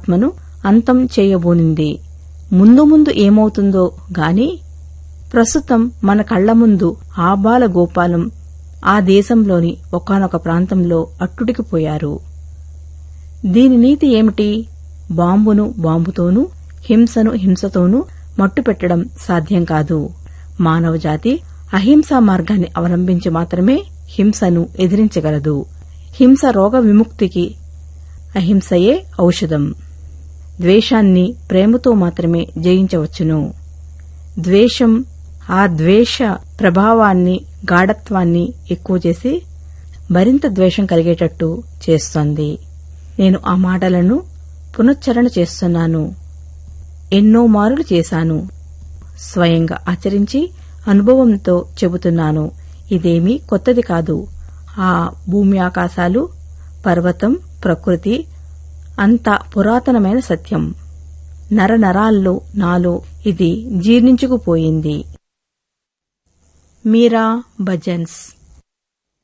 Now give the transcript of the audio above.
జీవాత్మను అంతం చేయబోనింది ముందు ముందు ఏమవుతుందో గాని ప్రస్తుతం మన కళ్ల ముందు ఆబాల గోపాలం ఆ దేశంలోని ఒకానొక ప్రాంతంలో అట్టుడికిపోయారు దీని నీతి ఏమిటి బాంబును బాంబుతోనూ హింసను హింసతోనూ మట్టుపెట్టడం సాధ్యం కాదు మానవజాతి అహింసా మార్గాన్ని అవలంబించి మాత్రమే హింసను ఎదిరించగలదు హింస రోగ విముక్తికి అహింసయే ఔషధం ద్వేషాన్ని ప్రేమతో మాత్రమే జయించవచ్చును ద్వేషం ఆ ద్వేష ప్రభావాన్ని గాఢత్వాన్ని ఎక్కువ చేసి మరింత ద్వేషం కలిగేటట్టు చేస్తోంది నేను ఆ మాటలను పునశ్చరణ చేస్తున్నాను ఎన్నో మారులు చేశాను స్వయంగా ఆచరించి అనుభవంతో చెబుతున్నాను ఇదేమీ కొత్తది కాదు ఆ భూమి ఆకాశాలు పర్వతం ప్రకృతి అంత పురాతనమైన సత్యం నరనరాల్లో నాలో ఇది జీర్ణించుకుపోయింది మీరా భజన్స్